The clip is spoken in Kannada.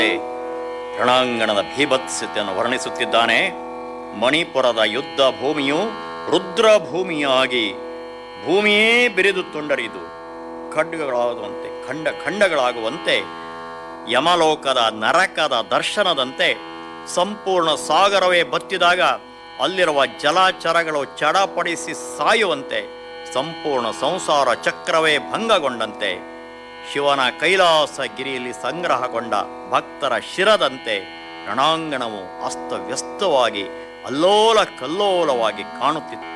ರಣಾಂಗಣದ ಭೀಭತ್ಸತೆಯನ್ನು ವರ್ಣಿಸುತ್ತಿದ್ದಾನೆ ಮಣಿಪುರದ ಯುದ್ಧ ಭೂಮಿಯು ರುದ್ರ ಭೂಮಿಯಾಗಿ ಭೂಮಿಯೇ ಬಿರಿದು ತುಂಡರಿದು ಖಡ್ಗಗಳಾಗುವಂತೆ ಖಂಡ ಖಂಡಗಳಾಗುವಂತೆ ಯಮಲೋಕದ ನರಕದ ದರ್ಶನದಂತೆ ಸಂಪೂರ್ಣ ಸಾಗರವೇ ಬತ್ತಿದಾಗ ಅಲ್ಲಿರುವ ಜಲಚರಗಳು ಚಡಪಡಿಸಿ ಸಾಯುವಂತೆ ಸಂಪೂರ್ಣ ಸಂಸಾರ ಚಕ್ರವೇ ಭಂಗಗೊಂಡಂತೆ ಶಿವನ ಕೈಲಾಸ ಗಿರಿಯಲ್ಲಿ ಸಂಗ್ರಹಗೊಂಡ ಭಕ್ತರ ಶಿರದಂತೆ ರಣಾಂಗಣವು ಅಸ್ತವ್ಯಸ್ತವಾಗಿ ಅಲ್ಲೋಲ ಕಲ್ಲೋಲವಾಗಿ ಕಾಣುತ್ತಿತ್ತು